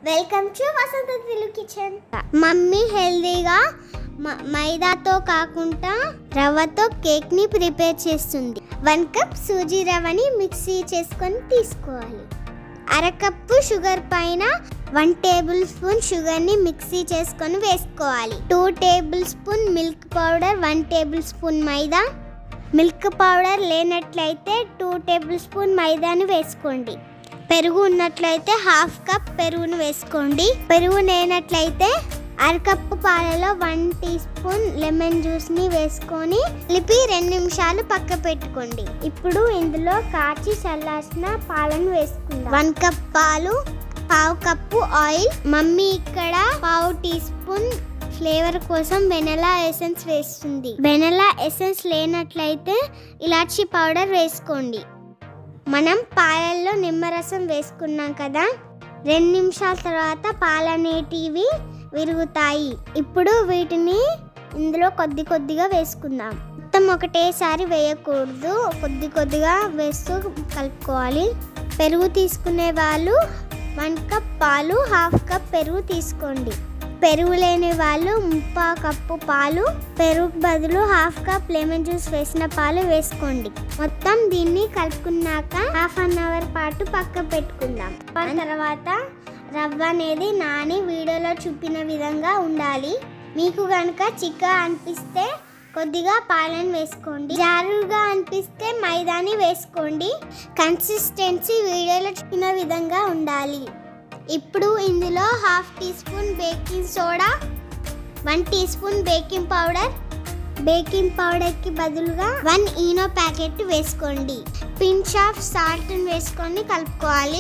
welcome to Vasantha Telugu kitchen mummy హెల్దీగా మ- మైదాతో కాకుండా రవ్వతో కేక్ ని ప్రిపేర్ చేస్తుంది వన్ కప్ సూజీ రవ్వని మిక్సీ చేసుకొని తీసుకోవాలి అరకప్పు షుగర్ పైన వన్ టేబుల్ స్పూన్ షుగర్ని మిక్సీ చేసుకొని వేసుకోవాలి two tablespoon milk powder one tablespoon మైదా మిల్క్ పౌడర్ లేనట్లయితే టూ టేబుల్ స్పూన్ మైదాని వేసుకోండి పెరుగు ఉన్నట్లయితే హాఫ్ కప్ పెరుగును వేసుకోండి పెరుగు లేనట్లయితే అరకప్పు పాలలో వన్ టీ స్పూన్ లెమన్ జ్యూస్ని వేసుకొని కలిపి రెండు నిమిషాలు పక్క పెట్టుకోండి ఇప్పుడు ఇందులో కాచి చల్లార్చిన పాలను వేసుకుందాం వన్ కప్ పాలు పావు కప్పు ఆయిల్ మమ్మీ ఇక్కడ పావు టీ స్పూన్ ఫ్లేవర్ కోసం వెనలా ఎసెన్స్ వేస్తుంది వెనలా ఎసెన్స్ లేనట్లయితే ఇలాచీ పౌడర్ వేసుకోండి మనం పాలల్లో నిమ్మరసం వేసుకున్నాం కదా రెండు నిమిషాల తర్వాత పాలు అనేటివి విరుగుతాయి ఇప్పుడు వీటిని ఇందులో కొద్ది కొద్దిగా వేసుకుందాం మొత్తం ఒకటేసారి వేయకూడదు కొద్ది కొద్దిగా వేస్తూ కలుపుకోవాలి పెరుగు తీసుకునే వాళ్ళు వన్ కప్ పాలు హాఫ్ కప్ పెరుగు తీసుకోండి పెరుగు లేని వాళ్ళు ముప్పా కప్పు పాలు పెరుగు బదులు హాఫ్ కప్ లెమన్ జ్యూస్ వేసిన పాలు వేసుకోండి మొత్తం దీన్ని కలుపుకున్నాక హాఫ్ అన్ అవర్ పాటు పక్క పెట్టుకుందాం ఆ తర్వాత రవ్వ అనేది నాని వీడియోలో చూపిన విధంగా ఉండాలి మీకు కనుక చిక్క అనిపిస్తే కొద్దిగా పాలను వేసుకోండి జారుగా అనిపిస్తే మైదాని వేసుకోండి కన్సిస్టెన్సీ వీడియోలో చూపిన విధంగా ఉండాలి ఇప్పుడు ఇందులో half teaspoon baking soda one teaspoon baking powder baking పౌడర్కి బదులుగా వన్ ఈనో ప్యాకెట్ వేసుకోండి పించ్ ఆఫ్ సాల్ట్ వేసుకొని కలుపుకోవాలి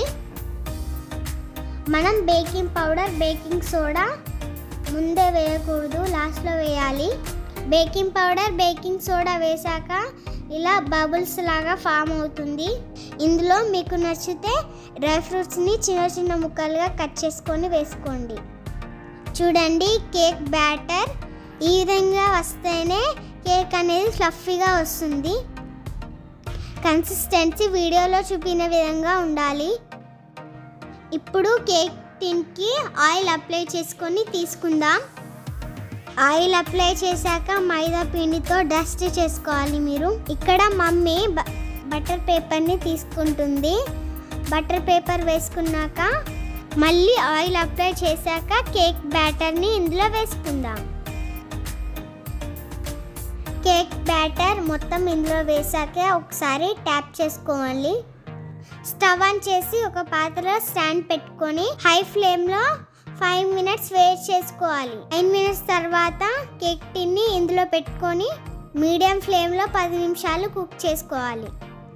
మనం బేకింగ్ పౌడర్ బేకింగ్ సోడా ముందే వేయకూడదు లాస్ట్లో వేయాలి బేకింగ్ పౌడర్ బేకింగ్ సోడా వేశాక ఇలా బబుల్స్ లాగా ఫామ్ అవుతుంది ఇందులో మీకు నచ్చితే డ్రై ఫ్రూట్స్ని చిన్న చిన్న ముక్కలుగా కట్ చేసుకొని వేసుకోండి చూడండి కేక్ బ్యాటర్ ఈ విధంగా వస్తేనే కేక్ అనేది ఫ్లఫీగా వస్తుంది కన్సిస్టెన్సీ వీడియోలో చూపిన విధంగా ఉండాలి ఇప్పుడు కేక్ టిన్కి ఆయిల్ అప్లై చేసుకొని తీసుకుందాం ఆయిల్ అప్లై చేశాక మైదా పిండితో డస్ట్ చేసుకోవాలి మీరు ఇక్కడ మమ్మీ బ- బటర్ పేపర్ని తీసుకుంటుంది బటర్ పేపర్ వేసుకున్నాక మళ్ళీ ఆయిల్ అప్లై చేశాక కేక్ బ్యాటర్ని ఇందులో వేసుకుందాం కేక్ బ్యాటర్ మొత్తం ఇందులో వేసాక ఒకసారి ట్యాప్ చేసుకోవాలి స్టవ్ ఆన్ చేసి ఒక పాత్రలో స్టాండ్ పెట్టుకొని హై ఫ్లేమ్లో ఫైవ్ మినిట్స్ వేట్ చేసుకోవాలి ఫైవ్ మినిట్స్ తర్వాత కేక్ టిన్ని ఇందులో పెట్టుకొని మీడియం ఫ్లేమ్లో పది నిమిషాలు కుక్ చేసుకోవాలి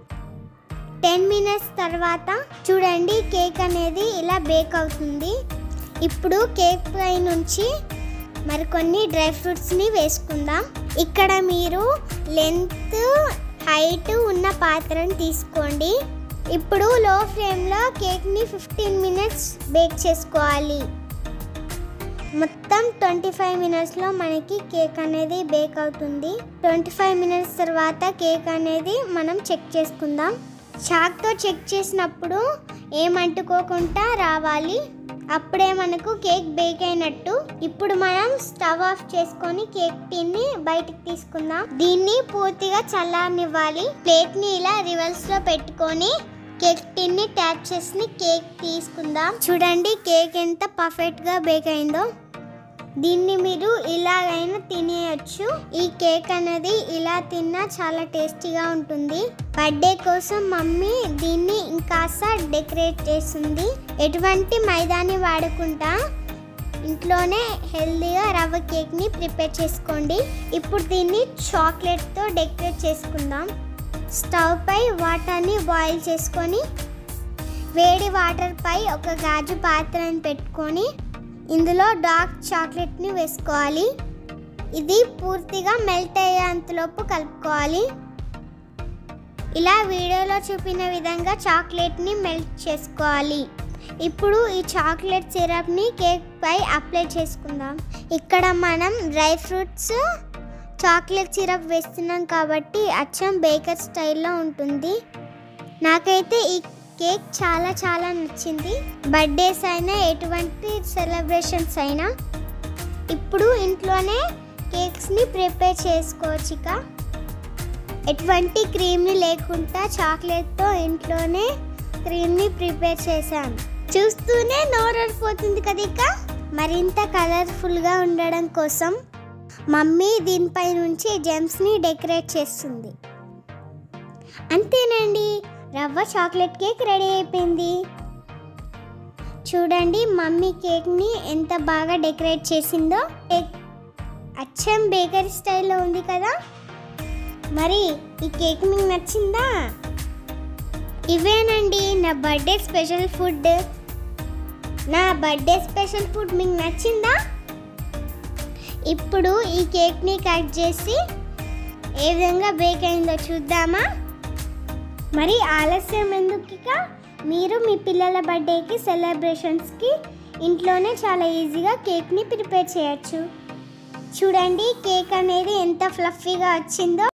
టెన్ మినిట్స్ తర్వాత చూడండి కేక్ అనేది ఇలా బేక్ అవుతుంది ఇప్పుడు కేక్ పై నుంచి మరికొన్ని డ్రై ఫ్రూట్స్ని వేసుకుందాం ఇక్కడ మీరు లెంత్ హైట్ ఉన్న పాత్రను తీసుకోండి ఇప్పుడు లో ఫ్లేమ్లో కేక్ని ఫిఫ్టీన్ మినిట్స్ బేక్ చేసుకోవాలి మొత్తం ట్వంటీ ఫైవ్ మినిట్స్లో మనకి కేక్ అనేది బేక్ అవుతుంది ట్వంటీ ఫైవ్ మినిట్స్ తర్వాత కేక్ అనేది మనం చెక్ చేసుకుందాం చాక్తో చెక్ చేసినప్పుడు ఏమంటుకోకుండా రావాలి అప్పుడే మనకు కేక్ బేక్ అయినట్టు ఇప్పుడు మనం స్టవ్ ఆఫ్ చేసుకొని కేక్ టిన్ని బయటికి తీసుకుందాం దీన్ని పూర్తిగా చల్లారనివ్వాలి ప్లేట్ ని ఇలా రివర్స్ లో పెట్టుకొని కేక్ టిన్ని ట్యాప్ చేసి కేక్ తీసుకుందాం చూడండి కేక్ ఎంత పర్ఫెక్ట్ గా బేక్ అయిందో దీన్ని మీరు ఇలాగైనా తినేయచ్చు ఈ కేక్ అనేది ఇలా తిన్నా చాలా టేస్టీగా ఉంటుంది బర్త్డే కోసం మమ్మీ దీన్ని ఇంకాస్త డెకరేట్ చేస్తుంది ఎటువంటి మైదాని వాడకుండా ఇంట్లోనే హెల్దీగా రవ్వ కేక్ని ప్రిపేర్ చేసుకోండి ఇప్పుడు దీన్ని చాక్లెట్తో డెకరేట్ చేసుకుందాం స్టవ్ పై వాటర్ని బాయిల్ చేసుకొని వేడి వాటర్ పై ఒక గాజు పాత్రని పెట్టుకొని ఇందులో డార్క్ చాక్లెట్ని వేసుకోవాలి ఇది పూర్తిగా మెల్ట్ అయ్యేంతలోపు కలుపుకోవాలి ఇలా వీడియోలో చూపిన విధంగా చాక్లెట్ని మెల్ట్ చేసుకోవాలి ఇప్పుడు ఈ చాక్లెట్ సిరప్ని కేక్ పై అప్లై చేసుకుందాం ఇక్కడ మనం డ్రై ఫ్రూట్స్ చాక్లెట్ సిరప్ వేస్తున్నాం కాబట్టి అచ్చం బేకర్ స్టైల్లో ఉంటుంది నాకైతే ఈ కేక్ చాలా చాలా నచ్చింది బర్త్డేస్ అయినా ఎటువంటి సెలబ్రేషన్స్ అయినా ఇప్పుడు ఇంట్లోనే కేక్స్ని ప్రిపేర్ చేసుకోవచ్చు ఇక ఎటువంటి క్రీమ్ని లేకుండా చాక్లెట్తో ఇంట్లోనే క్రీమ్ని ప్రిపేర్ చేశాను చూస్తూనే నోరడిపోతుంది కదా ఇక మరింత కలర్ఫుల్గా ఉండడం కోసం మమ్మీ దీనిపై నుంచి జెమ్స్ని డెకరేట్ చేస్తుంది అంతేనండి రవ్వ చాక్లెట్ కేక్ రెడీ అయిపోయింది చూడండి మమ్మీ కేక్ని ఎంత బాగా డెకరేట్ చేసిందో కేక్ అచ్చం బేకరీ స్టైల్లో ఉంది కదా మరి ఈ కేక్ మీకు నచ్చిందా ఇవేనండి నా బర్త్డే స్పెషల్ ఫుడ్ నా బర్త్డే స్పెషల్ ఫుడ్ మీకు నచ్చిందా ఇప్పుడు ఈ కేక్ని కట్ చేసి ఏ విధంగా బేక్ అయిందో చూద్దామా మరి ఆలస్యం ఎందుకు ఇక మీరు మీ పిల్లల బర్త్డేకి సెలబ్రేషన్స్కి ఇంట్లోనే చాలా ఈజీగా కేక్ని ప్రిపేర్ చేయొచ్చు చూడండి కేక్ అనేది ఎంత ఫ్లఫీగా వచ్చిందో